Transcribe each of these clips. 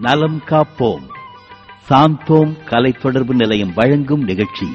நலம் காப்போம் சாந்தோம் கலை தொடர்பு நிலையம் வழங்கும் நிகழ்ச்சி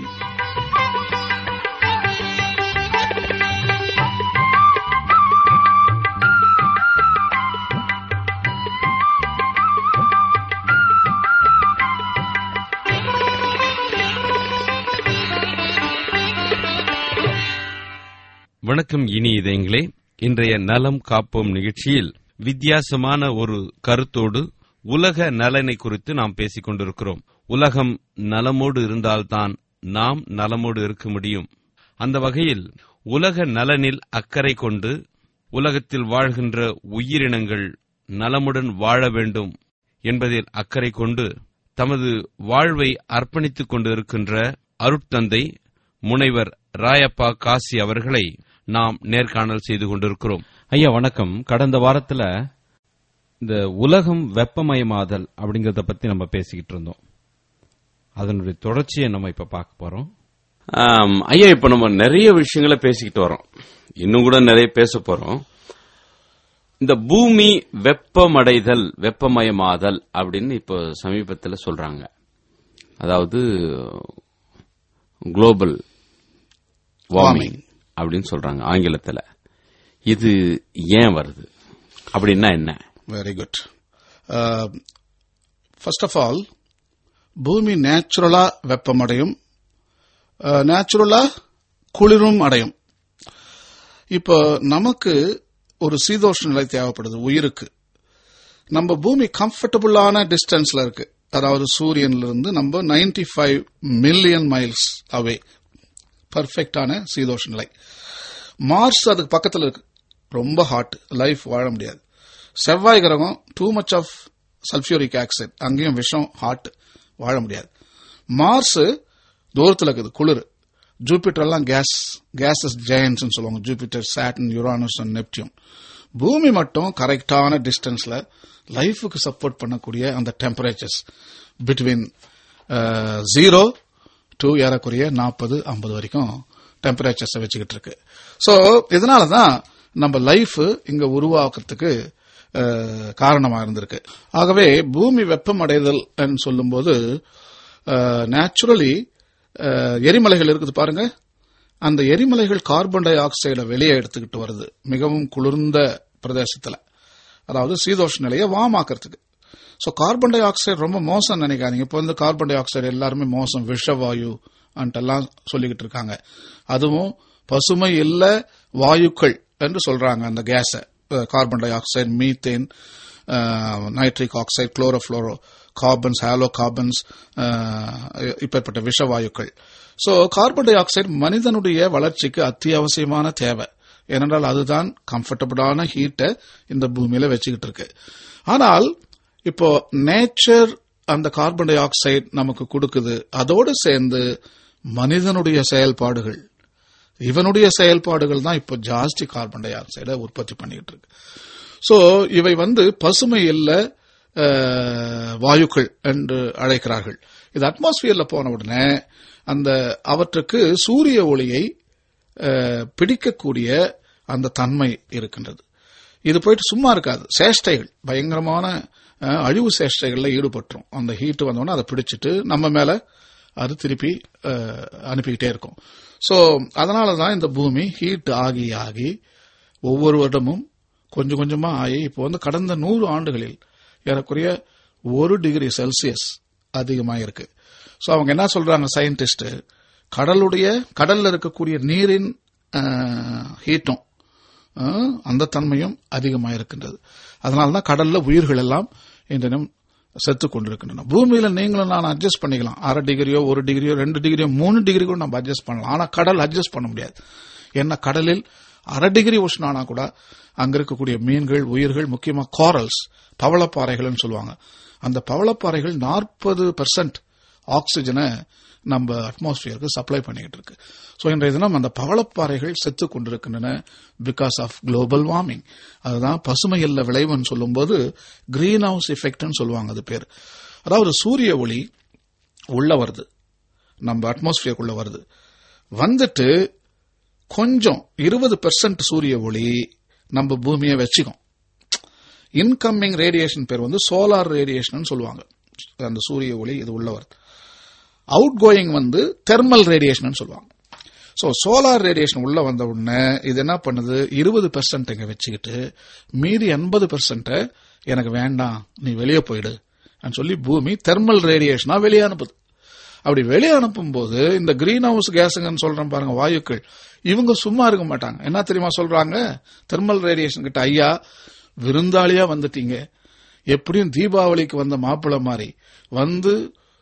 வணக்கம் இனி இதயங்களே இன்றைய நலம் காப்போம் நிகழ்ச்சியில் வித்தியாசமான ஒரு கருத்தோடு உலக நலனை குறித்து நாம் பேசிக் கொண்டிருக்கிறோம் உலகம் நலமோடு இருந்தால்தான் நாம் நலமோடு இருக்க முடியும் அந்த வகையில் உலக நலனில் அக்கறை கொண்டு உலகத்தில் வாழ்கின்ற உயிரினங்கள் நலமுடன் வாழ வேண்டும் என்பதில் அக்கறை கொண்டு தமது வாழ்வை அர்ப்பணித்துக் கொண்டிருக்கின்ற அருட்தந்தை முனைவர் ராயப்பா காசி அவர்களை நாம் நேர்காணல் செய்து கொண்டிருக்கிறோம் ஐயா வணக்கம் கடந்த வாரத்துல இந்த உலகம் வெப்பமயமாதல் அப்படிங்கறத பத்தி நம்ம பேசிக்கிட்டு இருந்தோம் அதனுடைய தொடர்ச்சியை நம்ம இப்ப பார்க்க போறோம் ஆம், ஐயா இப்ப நம்ம நிறைய விஷயங்களை பேசிக்கிட்டு வரோம் இன்னும் கூட நிறைய பேச போறோம் இந்த பூமி வெப்பமடைதல் வெப்பமயமாதல் அப்படின்னு இப்போ சமீபத்துல சொல்றாங்க அதாவது குளோபல் வார்மிங் அப்படின்னு சொல்றாங்க ஆங்கிலத்துல இது ஏன் வருது அப்படின்னா என்ன Very good. Uh, first of all, பூமி நேச்சுரலா வெப்பமடையும் நேச்சுரலா குளிரும் அடையும் இப்போ நமக்கு ஒரு சீதோஷ்ண நிலை தேவைப்படுது உயிருக்கு நம்ம பூமி கம்ஃபர்டபுளான டிஸ்டன்ஸ்ல இருக்கு அதாவது சூரியன்ல இருந்து நம்ம 95 ஃபைவ் மில்லியன் மைல்ஸ் அவே பர்ஃபெக்டான சீதோஷ்ண நிலை மார்ஸ் அதுக்கு பக்கத்துல இருக்கு ரொம்ப ஹாட் லைஃப் வாழ முடியாது செவ்வாய் கிரகம் too much of sulphuric oxide அங்கேயும் விஷம் ஹாட் வாழ முடியாது மார்ஸ் தூரத்தில் இருக்குது குளிர் ஜூபிட்டர் எல்லாம் கேஸ் கேசஸ் ஜெயன்ஸ் சொல்லுவாங்க Jupiter Saturn Uranus and Neptune பூமி மட்டும் கரெக்டான டிஸ்டன்ஸ்ல லைஃபுக்கு சப்போர்ட் பண்ணக்கூடிய அந்த டெம்பரேச்சர்ஸ் பிட்வீன் ஜீரோ டு ஏறக்குறைய நாற்பது ஐம்பது வரைக்கும் டெம்பரேச்சர்ஸ் வச்சுக்கிட்டு இருக்கு ஸோ இதனால தான் நம்ம லைஃப் இங்க உருவாக்குறதுக்கு அஹ், காரணமா இருந்திருக்கு ஆகவே பூமி வெப்பமடைதல் சொல்லும்போது நேச்சுரலி எரிமலைகள் இருக்குது பாருங்க அந்த எரிமலைகள் கார்பன் டை ஆக்சைடை வெளியே எடுத்துக்கிட்டு வருது மிகவும் குளிர்ந்த பிரதேசத்துல அதாவது சீதோஷ நிலையை வாமாக்கிறதுக்கு ஸோ கார்பன் டை ஆக்சைடு ரொம்ப மோசம் நினைக்காதீங்க இப்போ வந்து கார்பன் டை ஆக்சைடு எல்லாருமே மோசம் விஷவாயு எல்லாம் சொல்லிக்கிட்டு இருக்காங்க அதுவும் பசுமை இல்ல வாயுக்கள் என்று சொல்றாங்க அந்த கேஸை carbon dioxide methane nitric oxide chlorofluorocarbons halocarbons இப்பேற்பட்ட விஷவாயுக்கள் ஸோ கார்பன் டை ஆக்சைடு மனிதனுடைய வளர்ச்சிக்கு அத்தியாவசியமான தேவை ஏனென்றால் அதுதான் கம்ஃபர்டபுளான ஹீட்டை இந்த பூமியில வச்சுக்கிட்டு இருக்கு ஆனால் இப்போ நேச்சர் அந்த கார்பன் டை ஆக்சைடு நமக்கு கொடுக்குது அதோடு சேர்ந்து மனிதனுடைய செயல்பாடுகள் இவனுடைய செயல்பாடுகள் தான் இப்போ ஜாஸ்தி கார்பன் டை ஆக்சைடை உற்பத்தி பண்ணிக்கிட்டு இருக்கு சோ இவை வந்து பசுமை இல்ல அஹ், வாயுக்கள் என்று அழைக்கிறார்கள் இது அட்மாஸ்பியர்ல போன உடனே அந்த அவற்றுக்கு சூரிய ஒளியை அஹ், பிடிக்கக்கூடிய அந்த தன்மை இருக்கின்றது இது போயிட்டு சும்மா இருக்காது சேஷ்டைகள் பயங்கரமான அஹ், அழிவு சேஷ்டைகள்ல ஈடுபட்டுரும் அந்த ஹீட் வந்தோடனே அதை பிடிச்சிட்டு நம்ம மேல அது திருப்பி அஹ், அனுப்பிக்கிட்டே இருக்கும் சோ அதனால தான் இந்த பூமி ஹீட் ஆகி ஆகி ஒவ்வொரு வருடமும் கொஞ்சம் கொஞ்சமா ஆகி இப்போ வந்து கடந்த நூறு ஆண்டுகளில் ஏறக்குறைய ஒரு டிகிரி செல்சியஸ் அதிகமாயிருக்கு சோ அவங்க என்ன சொல்றாங்க சயின்டிஸ்ட் கடலுடைய கடல்ல இருக்கக்கூடிய நீரின் ஹீட்டும் அந்த தன்மையும் அதிகமாக இருக்கின்றது அதனால தான் கடல்ல உயிர்கள் எல்லாம் இன்று தினம் செத்து கொண்டிருக்கின்றன பூமியில நீங்களும் நான் அட்ஜஸ்ட் பண்ணிக்கலாம் அரை டிகிரியோ ஒரு டிகிரியோ ரெண்டு டிகிரியோ மூணு டிகிரி கூட நம்ம அட்ஜஸ்ட் பண்ணலாம் ஆனா கடல் அட்ஜஸ்ட் பண்ண முடியாது ஏன்னா கடலில் அரை டிகிரி உஷ்ணானா கூட அங்க இருக்கக்கூடிய மீன்கள் உயிர்கள் முக்கியமா காரல்ஸ் பவளப்பாறைகள்னு சொல்லுவாங்க அந்த பவளப்பாறைகள் நாற்பது பெர்சன்ட் ஆக்சிஜனை நம்ம அட்மாஸ்பியருக்கு சப்ளை பண்ணிக்கிட்டு இருக்கு ஸோ இன்றைய தினம் அந்த பவளப்பாறைகள் செத்து கொண்டிருக்கின்றன பிகாஸ் ஆஃப் குளோபல் வார்மிங் அதுதான் பசுமை இல்ல விளைவுன்னு சொல்லும்போது கிரீன் ஹவுஸ் எஃபெக்ட்னு சொல்லுவாங்க அது பேர் அதாவது சூரிய ஒளி உள்ள வருது நம்ம அட்மாஸ்பியருக்குள்ள வருது வந்துட்டு கொஞ்சம் இருபது பெர்சன்ட் சூரிய ஒளி நம்ம பூமியை வச்சுக்கும் இன்கமிங் ரேடியேஷன் பேர் வந்து சோலார் ரேடியேஷன் சொல்லுவாங்க அந்த சூரிய ஒளி இது உள்ளவர் அவுட் கோயிங் வந்து தெர்மல் ரேடியேஷன் சொல்லுவாங்க ஸோ சோலார் ரேடியேஷன் உள்ள வந்த உடனே இது என்ன பண்ணுது இருபது பெர்சன்ட் இங்க வச்சுக்கிட்டு மீதி எண்பது பெர்சன்ட்டை எனக்கு வேண்டாம் நீ வெளியே போயிடு அப்படின்னு சொல்லி பூமி தெர்மல் ரேடியேஷனா வெளியே அனுப்புது அப்படி வெளியே அனுப்பும் போது இந்த கிரீன் ஹவுஸ் கேஸுங்கன்னு சொல்றேன் பாருங்க வாயுக்கள் இவங்க சும்மா இருக்க மாட்டாங்க என்ன தெரியுமா சொல்றாங்க தெர்மல் ரேடியேஷன் கிட்ட ஐயா விருந்தாளியா வந்துட்டீங்க எப்படியும் தீபாவளிக்கு வந்த மாப்பிள்ளை மாதிரி வந்து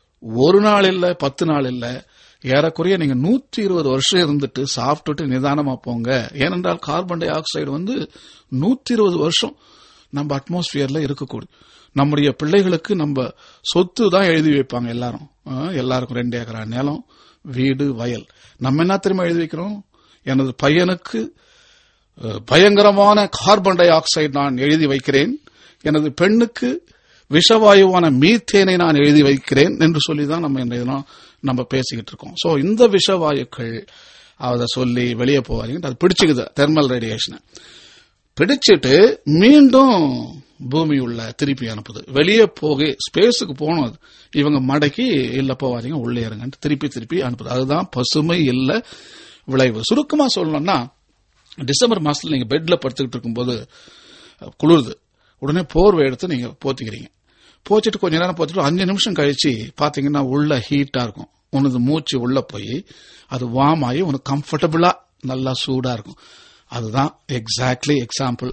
ஒரு நாள் இல்ல பத்து நாள் இல்ல ஏறக்குறைய நீங்க நூத்தி இருபது வருஷம் இருந்துட்டு சாப்பிட்டுட்டு நிதானமா போங்க ஏனென்றால் கார்பன் டை ஆக்சைடு வந்து நூத்தி இருபது வருஷம் நம்ம அட்மாஸ்பியர்ல இருக்கக்கூடும் நம்முடைய பிள்ளைகளுக்கு நம்ம சொத்து தான் எழுதி வைப்பாங்க எல்லாரும் அஹ், எல்லாருக்கும் ரெண்டு ஏக்கரா நிலம் வீடு வயல் நம்ம என்ன தெரியுமா எழுதி வைக்கிறோம் எனது பையனுக்கு அஹ், பயங்கரமான கார்பன் டை ஆக்சைடு நான் எழுதி வைக்கிறேன் எனது பெண்ணுக்கு விஷவாயுவான மீத்தேனை நான் எழுதி வைக்கிறேன் என்று சொல்லி தான் நம்ம இந்த இதெல்லாம் நம்ம பேசிக்கிட்டு இருக்கோம் சோ இந்த விஷவாயுக்கள் அதை சொல்லி வெளியே போவாங்க அது பிடிச்சுக்குது தெர்மல் ரேடியேஷனை பிடிச்சிட்டு மீண்டும் பூமி உள்ள திருப்பி அனுப்புது வெளியே போக ஸ்பேஸுக்கு போகணும் அது இவங்க மடக்கி இல்ல போவாதீங்க உள்ளே இருங்கன்ட்டு திருப்பி திருப்பி அனுப்புது அதுதான் பசுமை இல்ல விளைவு சுருக்கமா சொல்லணும்னா டிசம்பர் மாசத்துல நீங்க பெட்ல படுத்துக்கிட்டு இருக்கும்போது அஹ், குளிருது உடனே போர்வை எடுத்து நீங்க போத்திக்கிறீங்க போச்சிட்டு கொஞ்ச நேரம் போத்திட்டு அஞ்சு நிமிஷம் கழிச்சு பாத்தீங்கன்னா உள்ள ஹீட்டா இருக்கும் உனது மூச்சு உள்ள போய் அது வார்ம் ஆகி உனக்கு கம்ஃபர்டபுளா நல்லா சூடா இருக்கும் அதுதான் எக்ஸாக்ட்லி எக்ஸாம்பிள்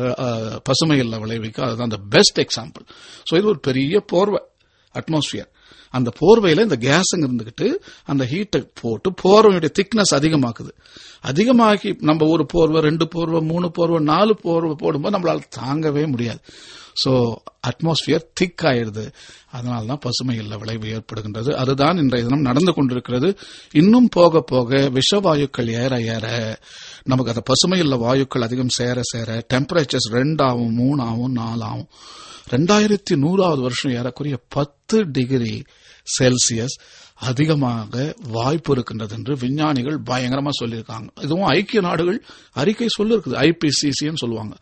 பசுமை இல்ல விளைவிக்கு அதுதான் அந்த பெஸ்ட் எக்ஸாம்பிள் ஸோ இது ஒரு பெரிய போர்வை அட்மாஸ்பியர் அந்த போர்வையில இந்த கேஸுங்க இருந்துகிட்டு அந்த ஹீட்டை போட்டு போர்வையுடைய திக்னஸ் அதிகமாக்குது அதிகமாக்கி நம்ம ஒரு போர்வை ரெண்டு போர்வை மூணு போர்வை நாலு போர்வை போடும்போது நம்மளால தாங்கவே முடியாது சோ அட்மாஸ்பியர் திக் ஆயிடுது அதனால தான் பசுமை இல்ல விளைவு ஏற்படுகின்றது அதுதான் இன்றைய தினம் நடந்து கொண்டிருக்கிறது இன்னும் போக போக விஷவாயுக்கள் ஏற ஏற நமக்கு அந்த பசுமை இல்ல வாயுக்கள் அதிகம் சேர சேர டெம்பரேச்சர்ஸ் ரெண்டாகும் மூணாகும் நாலாகும் ரெண்டாயிரத்தி நூறாவது வருஷம் ஏறக்குறைய பத்து டிகிரி செல்சியஸ் அதிகமாக வாய்ப்பு இருக்கின்றது என்று விஞ்ஞானிகள் பயங்கரமா சொல்லியிருக்காங்க இதுவும் ஐக்கிய நாடுகள் அறிக்கை சொல்லிருக்குது ஐபிசிசின்னு சொல்லுவாங்க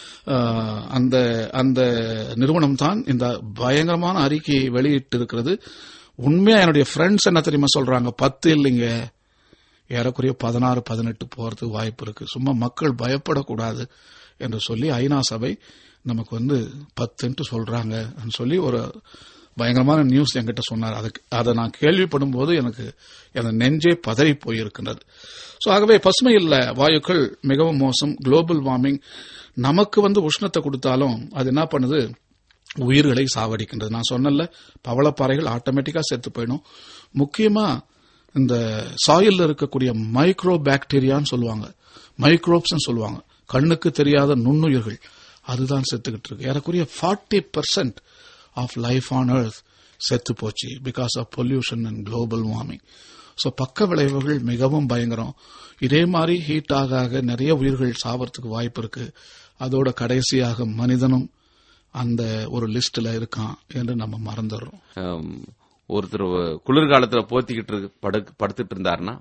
அஹ், அந்த அந்த நிறுவனம் தான் இந்த பயங்கரமான அறிக்கையை வெளியிட்டு இருக்கிறது உண்மையா என்னுடைய ஃப்ரெண்ட்ஸ் என்ன தெரியுமா சொல்றாங்க பத்து இல்லைங்க ஏறக்குறைய பதினாறு பதினெட்டு போறதுக்கு வாய்ப்பு இருக்கு சும்மா மக்கள் பயப்படக்கூடாது என்று சொல்லி ஐநா சபை நமக்கு வந்து பத்துன்ட்டு சொல்றாங்க சொல்லி ஒரு பயங்கரமான நியூஸ் என்கிட்ட சொன்னார் அதுக்கு அதை நான் கேள்விப்படும் போது எனக்கு என் நெஞ்சே பதறி போயிருக்கின்றது சோ ஆகவே பசுமை இல்ல வாயுக்கள் மிகவும் மோசம் குளோபல் வார்மிங் நமக்கு வந்து உஷ்ணத்தை கொடுத்தாலும் அது என்ன பண்ணுது உயிர்களை சாவடிக்கின்றது நான் சொன்னல பவளப்பாறைகள் ஆட்டோமேட்டிக்கா செத்து போயிடும் முக்கியமா இந்த சாயில்ல இருக்கக்கூடிய மைக்ரோ பாக்டீரியான்னு சொல்லுவாங்க மைக்ரோப்ஸ் சொல்லுவாங்க கண்ணுக்கு தெரியாத நுண்ணுயிர்கள் அதுதான் செத்துக்கிட்டு இருக்கு ஏறக்குறைய forty percent of life on earth செத்து போச்சு because of pollution and global warming so பக்க விளைவுகள் மிகவும் பயங்கரம் இதே மாதிரி ஹீட் ஆக ஆக நிறைய உயிர்கள் சாவறதுக்கு வாய்ப்பு இருக்கு அதோட கடைசியாக மனிதனும் அந்த ஒரு லிஸ்ட்ல இருக்கான் என்று நம்ம மறந்துடுறோம் ஆம், ஒருத்தர் குளிர்காலத்துல போத்திக்கிட்டு இருக்கு- படு- படுத்துட்டு இருந்தாருன்னா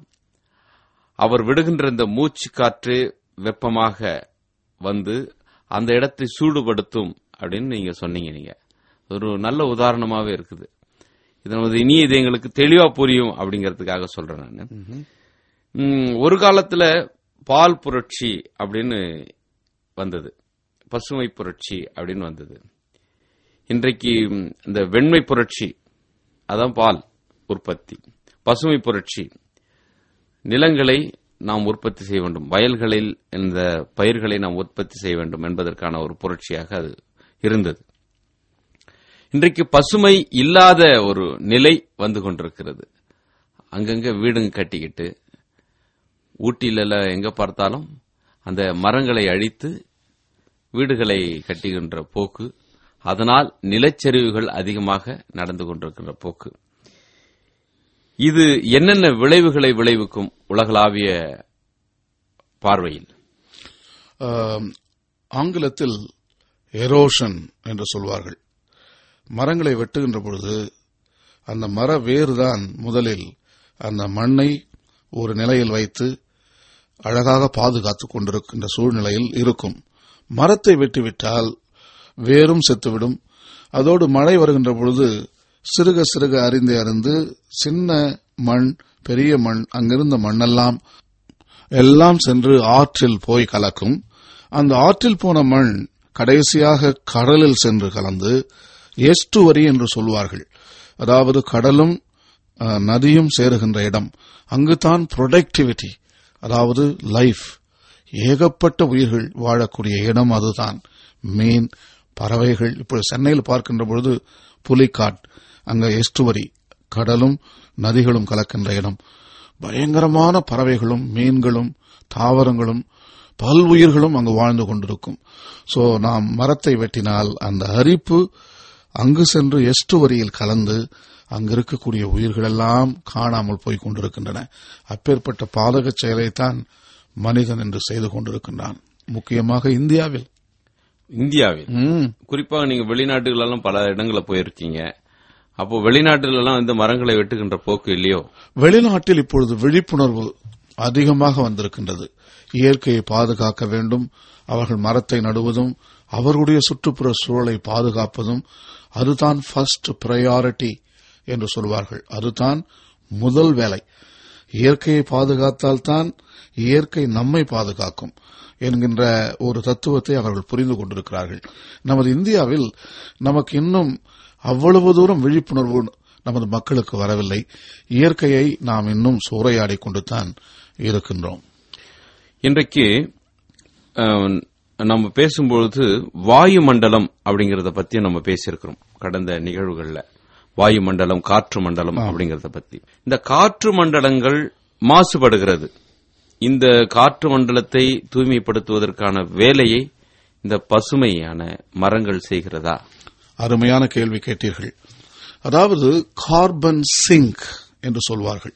அவர் விடுகின்ற இந்த மூச்சு காற்று வெப்பமாக வந்து அந்த இடத்தை சூடுபடுத்தும் அப்படின்னு நீங்க சொன்னீங்க நீங்க ஒரு நல்ல உதாரணமாவே இருக்குது இது நமது இனி இது எங்களுக்கு தெளிவா புரியும் அப்படிங்கறதுக்காக சொல்றேன் நான் ம், ஒரு காலத்துல பால் புரட்சி அப்படின்னு வந்தது பசுமை புரட்சி அப்படின்னு வந்தது இன்றைக்கு ம், இந்த வெண்மை புரட்சி அதான் பால் உற்பத்தி பசுமை புரட்சி நிலங்களை நாம் உற்பத்தி செய்ய வேண்டும் வயல்களில் இந்த பயிர்களை நாம் உற்பத்தி செய்ய வேண்டும் என்பதற்கான ஒரு புரட்சியாக அது இருந்தது இன்றைக்கு பசுமை இல்லாத ஒரு நிலை வந்து கொண்டிருக்கிறது அங்கங்க வீடுங்க கட்டிக்கிட்டு ஊட்டியில எங்க பார்த்தாலும் அந்த மரங்களை அழித்து வீடுகளை கட்டுகின்ற போக்கு அதனால் நிலச்சரிவுகள் அதிகமாக நடந்து கொண்டிருக்கின்ற போக்கு இது என்னென்ன விளைவுகளை விளைவிக்கும் உலகளாவிய பார்வையில் ஆம், ஆங்கிலத்தில் எரோஷன் என்று சொல்வார்கள் மரங்களை வெட்டுகின்ற பொழுது அந்த மர வேறுதான் முதலில் அந்த மண்ணை ஒரு நிலையில் வைத்து அழகாக பாதுகாத்துக் கொண்டிருக்கின்ற சூழ்நிலையில் இருக்கும் மரத்தை வெட்டிவிட்டால் வேரும் செத்துவிடும் அதோடு மழை வருகின்ற பொழுது சிறுக சிறுக அறிந்து அறிந்து சின்ன மண் பெரிய மண் அங்கிருந்த மண்ணெல்லாம் எல்லாம் சென்று ஆற்றில் போய் கலக்கும் அந்த ஆற்றில் போன மண் கடைசியாக கடலில் சென்று கலந்து எஸ்டுவரி என்று சொல்வார்கள் அதாவது கடலும் அஹ், நதியும் சேருகின்ற இடம் அங்குதான் ப்ரொடக்டிவிட்டி அதாவது லைஃப் ஏகப்பட்ட உயிர்கள் வாழக்கூடிய இடம் அதுதான் மீன் பறவைகள் இப்பொழுது சென்னையில் பார்க்கின்ற பொழுது புலிக்காட் அங்க எஸ்டுவரி கடலும் நதிகளும் கலக்கின்ற இடம் பயங்கரமான பறவைகளும் மீன்களும் தாவரங்களும் பல்வுயிர்களும் அங்கு வாழ்ந்து கொண்டிருக்கும் சோ நாம் மரத்தை வெட்டினால் அந்த அரிப்பு அங்கு சென்று எஸ்டுவரியில் கலந்து அங்கு இருக்கக்கூடிய உயிர்கள் எல்லாம் காணாமல் போய் கொண்டிருக்கின்றன அப்பேற்பட்ட பாதக செயலைத்தான் மனிதன் என்று செய்து கொண்டிருக்கின்றான் முக்கியமாக இந்தியாவில் இந்தியாவில் ம், குறிப்பாக நீங்க வெளிநாட்டுகள் எல்லாம் பல இடங்களில் போயிருக்கீங்க அப்போ வெளிநாட்டுல எல்லாம் இந்த மரங்களை வெட்டுகின்ற போக்கு இல்லையோ வெளிநாட்டில் இப்பொழுது விழிப்புணர்வு அதிகமாக வந்திருக்கின்றது இயற்கையை பாதுகாக்க வேண்டும் அவர்கள் மரத்தை நடுவதும் அவர்களுடைய சுற்றுப்புற சூழலை பாதுகாப்பதும் அதுதான் ஃபர்ஸ்ட் பிரையாரிட்டி என்று சொல்வார்கள் அதுதான் முதல் வேலை இயற்கையை பாதுகாத்தால்தான் இயற்கை நம்மை பாதுகாக்கும் என்கின்ற ஒரு தத்துவத்தை அவர்கள் புரிந்து கொண்டிருக்கிறார்கள் நமது இந்தியாவில் நமக்கு இன்னும் அவ்வளவு தூரம் விழிப்புணர்வு நமது மக்களுக்கு வரவில்லை இயற்கையை நாம் இன்னும் சூறையாடிக் கொண்டுதான் இருக்கின்றோம் இன்றைக்கு அஹ், நம்ம பேசும்பொழுது வாயு மண்டலம் அப்படிங்கறத பத்தி நம்ம பேசியிருக்கிறோம் கடந்த நிகழ்வுகள்ல வாயு மண்டலம் காற்று மண்டலம் அப்படிங்கறத பத்தி இந்த காற்று மண்டலங்கள் மாசுபடுகிறது இந்த காற்று மண்டலத்தை தூய்மைப்படுத்துவதற்கான வேலையை இந்த பசுமையான மரங்கள் செய்கிறதா அருமையான கேள்வி கேட்டீர்கள் அதாவது கார்பன் சிங்க் என்று சொல்வார்கள்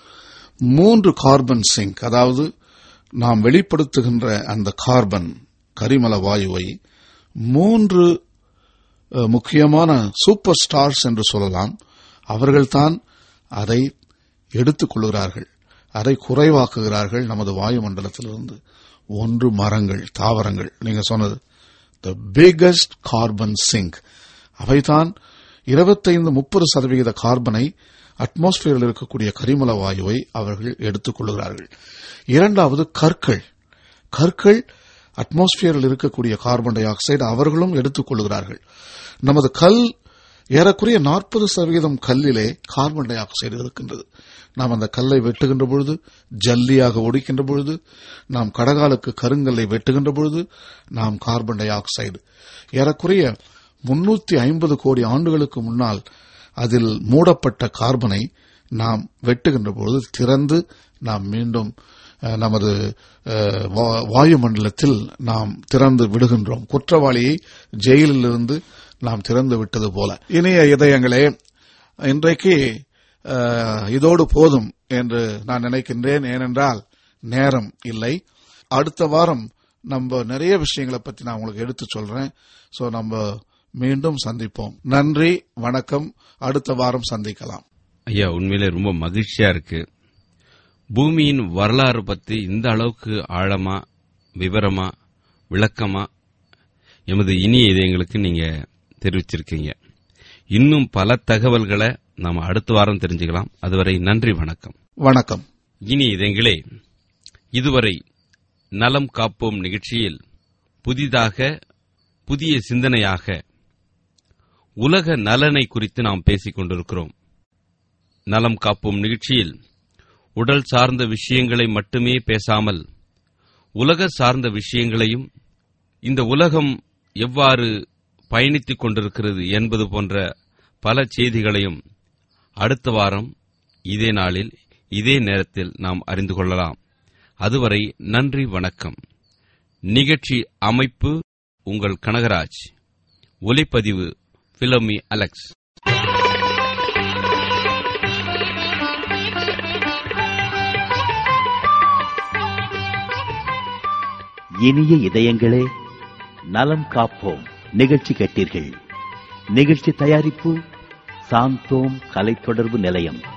மூன்று கார்பன் சிங்க் அதாவது நாம் வெளிப்படுத்துகின்ற அந்த கார்பன் கரிமல வாயுவை மூன்று அஹ், முக்கியமான சூப்பர் ஸ்டார்ஸ் என்று சொல்லலாம் அவர்கள்தான் அதை எடுத்துக் கொள்கிறார்கள் அதை குறைவாக்குகிறார்கள் நமது வாயுமண்டலத்திலிருந்து ஒன்று மரங்கள் தாவரங்கள் நீங்க சொன்னது த பிகஸ்ட் கார்பன் சிங்க் அவைதான் இருபத்தைந்து முப்பது சதவிகித கார்பனை அட்மாஸ்பியரில் இருக்கக்கூடிய கரிமல வாயுவை அவர்கள் எடுத்துக் கொள்கிறார்கள் இரண்டாவது கற்கள் கற்கள் அட்மாஸ்பியரில் இருக்கக்கூடிய கார்பன் டை ஆக்சைடு அவர்களும் எடுத்துக் கொள்கிறார்கள் நமது கல் ஏறக்குறைய நாற்பது சதவீதம் கல்லிலே கார்பன் டை ஆக்சைடு இருக்கின்றது நாம் அந்த கல்லை வெட்டுகின்ற பொழுது ஜல்லியாக ஒடிக்கின்ற பொழுது நாம் கடகாலுக்கு கருங்கல்லை வெட்டுகின்ற பொழுது நாம் கார்பன் டை ஆக்சைடு ஏறக்குறைய முன்னூத்தி ஐம்பது கோடி ஆண்டுகளுக்கு முன்னால் அதில் மூடப்பட்ட கார்பனை நாம் வெட்டுகின்ற பொழுது திறந்து நாம் மீண்டும் அஹ், நமது அஹ், வா- வாயுமண்டலத்தில் நாம் திறந்து விடுகின்றோம் குற்றவாளியை ஜெயிலிலிருந்து நாம் திறந்து விட்டது போல இனிய இதயங்களே இன்றைக்கு அஹ், இதோடு போதும் என்று நான் நினைக்கின்றேன் ஏனென்றால் நேரம் இல்லை அடுத்த வாரம் நம்ம நிறைய விஷயங்களை பத்தி நான் உங்களுக்கு எடுத்து சொல்றேன் சோ நம்ம மீண்டும் சந்திப்போம் நன்றி வணக்கம் அடுத்த வாரம் சந்திக்கலாம் ஐயா உண்மையிலே ரொம்ப மகிழ்ச்சியா இருக்கு பூமியின் வரலாறு பத்தி இந்த அளவுக்கு ஆழமா விவரமா விளக்கமா எமது இனிய இதயங்களுக்கு நீங்க தெரிவிச்சிருக்கீங்க இன்னும் பல தகவல்களை நாம அடுத்த வாரம் தெரிஞ்சுக்கலாம் அதுவரை நன்றி வணக்கம் வணக்கம் இனி இதயங்களே இதுவரை நலம் காப்போம் நிகழ்ச்சியில் புதிதாக புதிய சிந்தனையாக உலக நலனை குறித்து நாம் பேசிக் கொண்டிருக்கிறோம் நலம் காப்போம் நிகழ்ச்சியில் உடல் சார்ந்த விஷயங்களை மட்டுமே பேசாமல் உலக சார்ந்த விஷயங்களையும் இந்த உலகம் எவ்வாறு பயணித்துக் கொண்டிருக்கிறது என்பது போன்ற பல செய்திகளையும் அடுத்த வாரம் இதே நாளில் இதே நேரத்தில் நாம் அறிந்து கொள்ளலாம் அதுவரை நன்றி வணக்கம் நிகழ்ச்சி அமைப்பு உங்கள் கனகராஜ் ஒலிப்பதிவு பிலோமி அலெக்ஸ் இனிய இதயங்களே நலம் காப்போம் நிகழ்ச்சி கேட்டீர்கள் நிகழ்ச்சி தயாரிப்பு சாந்தோம் கலை தொடர்பு நிலையம்